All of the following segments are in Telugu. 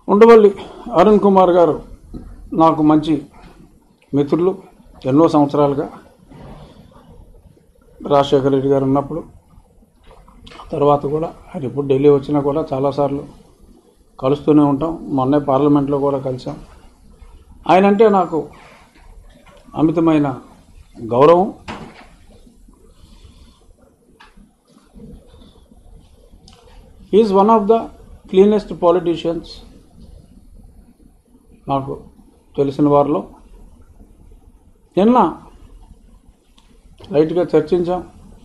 ఉండవల్లి అరుణ్ కుమార్ గారు నాకు మంచి మిత్రులు ఎన్నో సంవత్సరాలుగా రాజశేఖర రెడ్డి గారు ఉన్నప్పుడు తర్వాత కూడా ఆయన ఇప్పుడు ఢిల్లీ వచ్చినా కూడా చాలాసార్లు కలుస్తూనే ఉంటాం మొన్నే పార్లమెంట్లో కూడా కలిసాం ఆయన అంటే నాకు అమితమైన గౌరవం is one of the cleanest politicians నాకు తెలిసిన వారిలో నిన్న లైట్గా చర్చించాం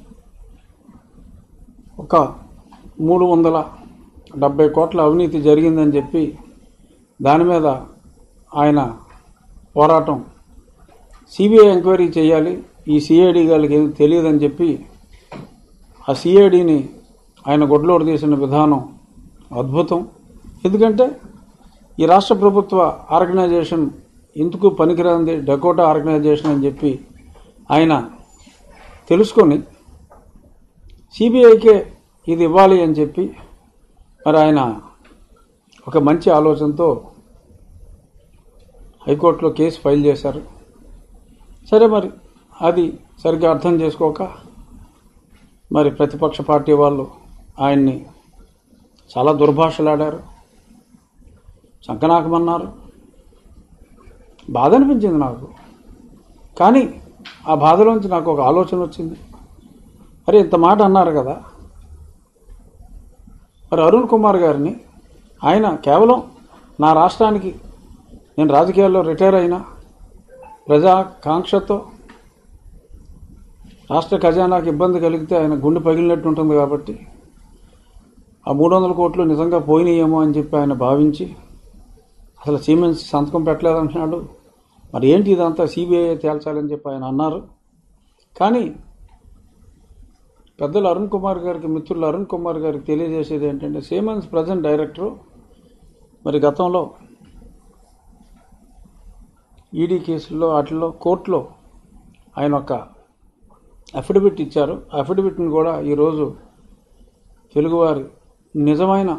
ఒక మూడు వందల డెబ్బై కోట్ల అవినీతి జరిగిందని చెప్పి దాని మీద ఆయన పోరాటం సిబిఐ ఎంక్వైరీ చేయాలి ఈ సిఐడి గారికి ఏం తెలియదని చెప్పి ఆ సిఐడిని ఆయన గొడ్లోడు తీసిన విధానం అద్భుతం ఎందుకంటే ఈ రాష్ట్ర ప్రభుత్వ ఆర్గనైజేషన్ ఎందుకు పనికిరాంది డకోటా ఆర్గనైజేషన్ అని చెప్పి ఆయన తెలుసుకొని సిబిఐకే ఇది ఇవ్వాలి అని చెప్పి మరి ఆయన ఒక మంచి ఆలోచనతో హైకోర్టులో కేసు ఫైల్ చేశారు సరే మరి అది సరిగ్గా అర్థం చేసుకోక మరి ప్రతిపక్ష పార్టీ వాళ్ళు ఆయన్ని చాలా దుర్భాషలాడారు చంకనాకమన్నారు బాధ అనిపించింది నాకు కానీ ఆ బాధలోంచి నాకు ఒక ఆలోచన వచ్చింది మరి ఇంత మాట అన్నారు కదా మరి అరుణ్ కుమార్ గారిని ఆయన కేవలం నా రాష్ట్రానికి నేను రాజకీయాల్లో రిటైర్ అయినా ప్రజాకాంక్షతో రాష్ట్ర ఖజానాకి ఇబ్బంది కలిగితే ఆయన గుండె పగిలినట్టు ఉంటుంది కాబట్టి ఆ మూడు వందల కోట్లు నిజంగా పోయినాయేమో అని చెప్పి ఆయన భావించి అసలు సిమెంట్స్ సంతకం పెట్టలేదంటున్నాడు మరి ఏంటి ఇదంతా సిబిఐ తేల్చాలని చెప్పి ఆయన అన్నారు కానీ పెద్దలు అరుణ్ కుమార్ గారికి మిత్రులు అరుణ్ కుమార్ గారికి తెలియజేసేది ఏంటంటే సీమెన్స్ ప్రజెంట్ డైరెక్టరు మరి గతంలో ఈడీ కేసుల్లో వాటిల్లో కోర్టులో ఆయన ఒక అఫిడవిట్ ఇచ్చారు అఫిడవిట్ని కూడా ఈరోజు తెలుగువారి నిజమైన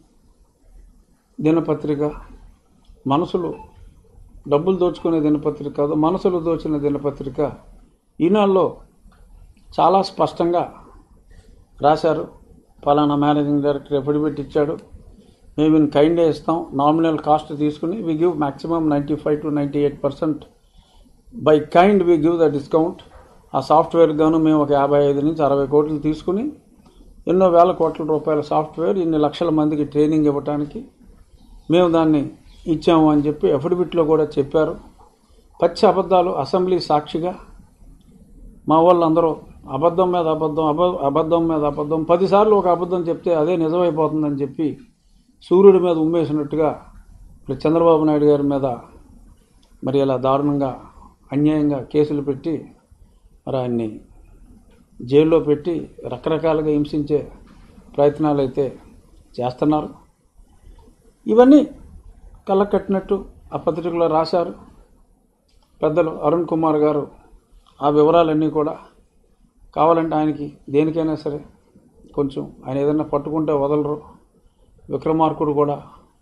దినపత్రిక మనసులు డబ్బులు దోచుకునే దినపత్రిక కాదు మనసులు దోచిన దినపత్రిక ఈనాడులో చాలా స్పష్టంగా రాశారు పలానా మేనేజింగ్ డైరెక్టర్ ఎఫిడవిట్ ఇచ్చాడు మేము ఇన్ కైండే ఇస్తాం నామినల్ కాస్ట్ తీసుకుని we give maximum ninety five to ninety eight percent by kind we give the discount ఆ సాఫ్ట్వేర్ గాను మేము ఒక యాభై ఐదు నుంచి అరవై కోట్లు తీసుకుని ఎన్నో వేల కోట్ల రూపాయల సాఫ్ట్వేర్ ఇన్ని లక్షల మందికి ట్రైనింగ్ ఇవ్వడానికి మేము దాన్ని ఇచ్చాము అని చెప్పి అఫిడవిట్లో కూడా చెప్పారు పచ్చి అబద్ధాలు అసెంబ్లీ సాక్షిగా మా వాళ్ళందరూ అబద్ధం మీద అబద్ధం అబ అబద్ధం మీద అబద్ధం పదిసార్లు ఒక అబద్ధం చెప్తే అదే నిజమైపోతుందని చెప్పి సూర్యుడి మీద ఉమ్మేసినట్టుగా ఇప్పుడు చంద్రబాబు నాయుడు గారి మీద మరి ఇలా దారుణంగా అన్యాయంగా కేసులు పెట్టి మరి ఆయన్ని జైల్లో పెట్టి రకరకాలుగా హింసించే ప్రయత్నాలు అయితే చేస్తున్నారు ఇవన్నీ కళ్ళకట్టినట్టు ఆ పత్రికలో రాశారు పెద్దలు అరుణ్ కుమార్ గారు ఆ వివరాలన్నీ కూడా కావాలంటే ఆయనకి దేనికైనా సరే కొంచెం ఆయన ఏదైనా పట్టుకుంటే వదలరు విక్రమార్కుడు కూడా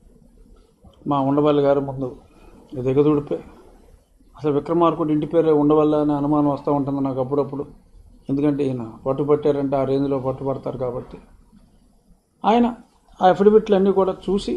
మా ఉండవల్లి గారి ముందు దిగదుడిపే అసలు విక్రమార్కుడు ఇంటి పేరే ఉండవల్ల అనే అనుమానం వస్తూ ఉంటుంది నాకు అప్పుడప్పుడు ఎందుకంటే ఈయన పట్టుపట్టారంటే ఆ రేంజ్లో పట్టుపడతారు కాబట్టి ఆయన ఆ అఫిడవిట్లు అన్నీ కూడా చూసి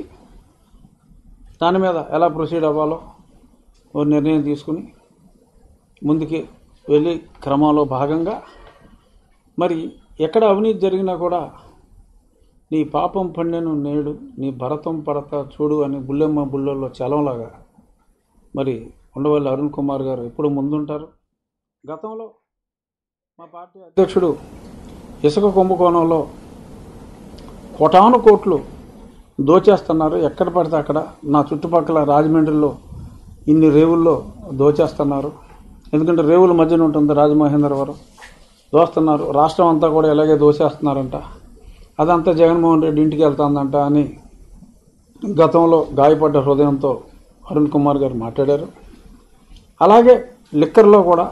దాని మీద ఎలా ప్రొసీడ్ అవ్వాలో ఓ నిర్ణయం తీసుకుని ముందుకి వెళ్ళి క్రమంలో భాగంగా మరి ఎక్కడ అవినీతి జరిగినా కూడా నీ పాపం పండెను నేడు నీ భరతం పడత చూడు అని బుల్లెమ్మ బుల్లల్లో చలంలాగా మరి ఉండవల్లి అరుణ్ కుమార్ గారు ఎప్పుడు ముందుంటారు గతంలో మా పార్టీ అధ్యక్షుడు ఇసుక కుంభకోణంలో కోటాను కోట్లు దోచేస్తున్నారు ఎక్కడ పడితే అక్కడ నా చుట్టుపక్కల రాజమండ్రిలో ఇన్ని రేవుల్లో దోచేస్తున్నారు ఎందుకంటే రేవుల మధ్యన ఉంటుంది రాజమహేంద్రవరం దోస్తున్నారు రాష్ట్రం అంతా కూడా ఇలాగే దోసేస్తున్నారంట అదంతా జగన్మోహన్ రెడ్డి ఇంటికి వెళ్తుందంట అని గతంలో గాయపడ్డ హృదయంతో అరుణ్ కుమార్ గారు మాట్లాడారు అలాగే లిక్కర్లో కూడా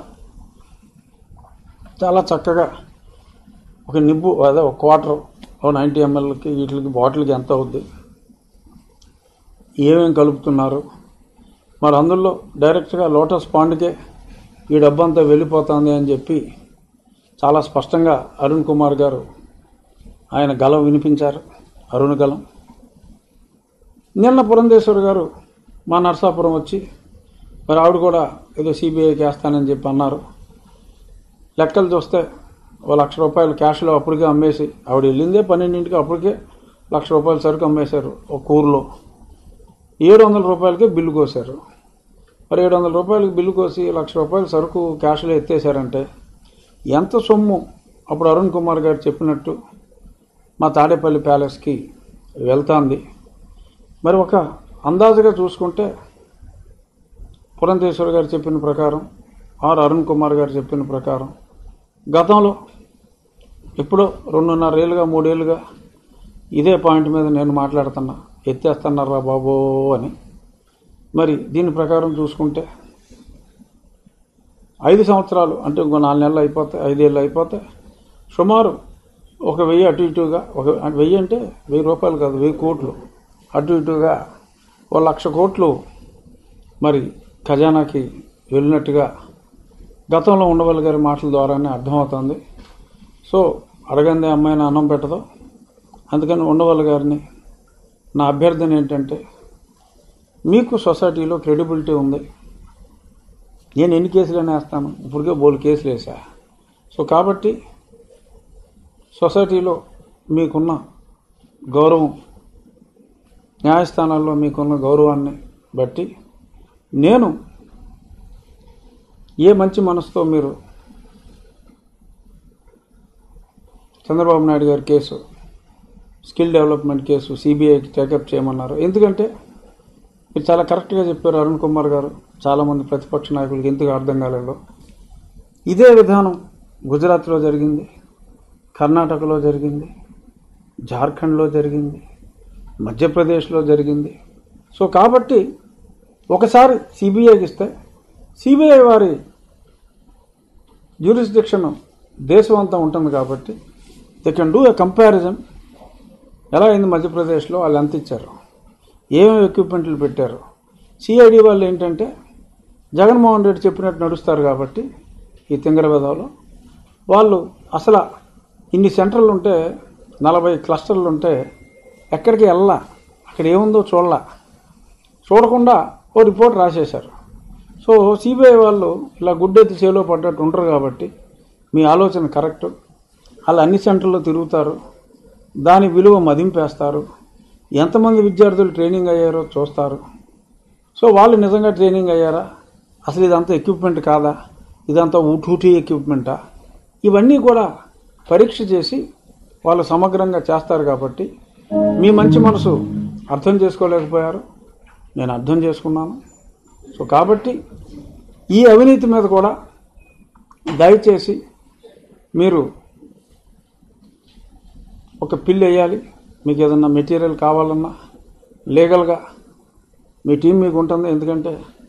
చాలా చక్కగా ఒక నిబ్బు అదే ఒక క్వార్టర్ ఓ నైంటీ ఎంఎల్కి వీటికి బాటిల్కి ఎంత అవుద్ది ఏమేమి కలుపుతున్నారు మరి అందులో డైరెక్ట్గా లోటస్ పాండ్కే ఈ డబ్బంతా వెళ్ళిపోతుంది అని చెప్పి చాలా స్పష్టంగా అరుణ్ కుమార్ గారు ఆయన గలం వినిపించారు అరుణ్ గలం నిన్న పురంధేశ్వర్ గారు మా నర్సాపురం వచ్చి మరి ఆవిడ కూడా ఏదో సిబిఐకి వేస్తానని చెప్పి అన్నారు లెక్కలు చూస్తే ఓ లక్ష రూపాయలు క్యాష్లో అప్పటికే అమ్మేసి ఆవిడ వెళ్ళిందే పన్నెండింటికి అప్పటికే లక్ష రూపాయల సరుకు అమ్మేశారు ఒక ఊర్లో ఏడు వందల రూపాయలకే బిల్లు కోసారు మరి ఏడు వందల రూపాయలకి బిల్లు కోసి లక్ష రూపాయల సరుకు క్యాష్లో ఎత్తేసారంటే ఎంత సొమ్ము అప్పుడు అరుణ్ కుమార్ గారు చెప్పినట్టు మా తాడేపల్లి ప్యాలెస్కి వెళ్తాంది మరి ఒక అందాజుగా చూసుకుంటే పురంధేశ్వర్ గారు చెప్పిన ప్రకారం ఆర్ అరుణ్ కుమార్ గారు చెప్పిన ప్రకారం గతంలో ఎప్పుడో రెండున్నర ఏళ్ళుగా మూడేళ్ళుగా ఇదే పాయింట్ మీద నేను మాట్లాడుతున్నా ఎత్తేస్తున్నారా బాబో అని మరి దీని ప్రకారం చూసుకుంటే ఐదు సంవత్సరాలు అంటే ఇంకో నాలుగు నెలలు అయిపోతాయి ఐదేళ్ళు అయిపోతాయి సుమారు ఒక వెయ్యి అటు ఇటుగా ఒక వెయ్యి అంటే వెయ్యి రూపాయలు కాదు వెయ్యి కోట్లు అటు ఇటుగా ఓ లక్ష కోట్లు మరి ఖజానాకి వెళ్ళినట్టుగా గతంలో ఉండవల్లి గారి మాటల ద్వారానే అర్థమవుతుంది సో అడగందే అమ్మాయిని అన్నం పెట్టదు అందుకని ఉండవల్లి గారిని నా అభ్యర్థన ఏంటంటే మీకు సొసైటీలో క్రెడిబిలిటీ ఉంది నేను ఎన్ని కేసులైనా వేస్తాను ఇప్పటికే బోలు కేసులు వేసా సో కాబట్టి సొసైటీలో మీకున్న గౌరవం న్యాయస్థానాల్లో మీకున్న గౌరవాన్ని బట్టి నేను ఏ మంచి మనసుతో మీరు చంద్రబాబు నాయుడు గారి కేసు స్కిల్ డెవలప్మెంట్ కేసు సిబిఐకి టేకప్ చేయమన్నారు ఎందుకంటే మీరు చాలా కరెక్ట్గా చెప్పారు అరుణ్ కుమార్ గారు చాలామంది ప్రతిపక్ష నాయకులకి ఎందుకు అర్థం కాలేదు ఇదే విధానం గుజరాత్లో జరిగింది కర్ణాటకలో జరిగింది జార్ఖండ్లో జరిగింది మధ్యప్రదేశ్లో జరిగింది సో కాబట్టి ఒకసారి సిబిఐకి ఇస్తే సిబిఐ వారి జ్యూరిస్డిక్షన్ దేశం అంతా ఉంటుంది కాబట్టి they can do a comparison ఎలా అయింది మధ్యప్రదేశ్లో వాళ్ళు ఎంత ఇచ్చారు ఏమేమి ఎక్విప్మెంట్లు పెట్టారు సిఐడి వాళ్ళు ఏంటంటే జగన్మోహన్ రెడ్డి చెప్పినట్టు నడుస్తారు కాబట్టి ఈ తింగర విధాలు వాళ్ళు అసలు ఇన్ని సెంటర్లు ఉంటే నలభై క్లస్టర్లు ఉంటే ఎక్కడికి వెళ్ళా అక్కడ ఏముందో చూడలా చూడకుండా ఓ రిపోర్ట్ రాసేశారు సో సిబిఐ వాళ్ళు ఇలా గుడ్డెత్తి చేలో పడ్డట్టు ఉంటారు కాబట్టి మీ ఆలోచన కరెక్ట్ వాళ్ళు అన్ని సెంటర్లో తిరుగుతారు దాని విలువ మదింపేస్తారు ఎంతమంది విద్యార్థులు ట్రైనింగ్ అయ్యారో చూస్తారు సో వాళ్ళు నిజంగా ట్రైనింగ్ అయ్యారా అసలు ఇదంతా ఎక్విప్మెంట్ కాదా ఇదంతా ఊటూటీ ఎక్విప్మెంటా ఇవన్నీ కూడా పరీక్ష చేసి వాళ్ళు సమగ్రంగా చేస్తారు కాబట్టి మీ మంచి మనసు అర్థం చేసుకోలేకపోయారు నేను అర్థం చేసుకున్నాను సో కాబట్టి ఈ అవినీతి మీద కూడా దయచేసి మీరు ఒక పిల్ వేయాలి మీకు ఏదన్నా మెటీరియల్ కావాలన్నా లీగల్గా మీ టీం మీకు ఉంటుంది ఎందుకంటే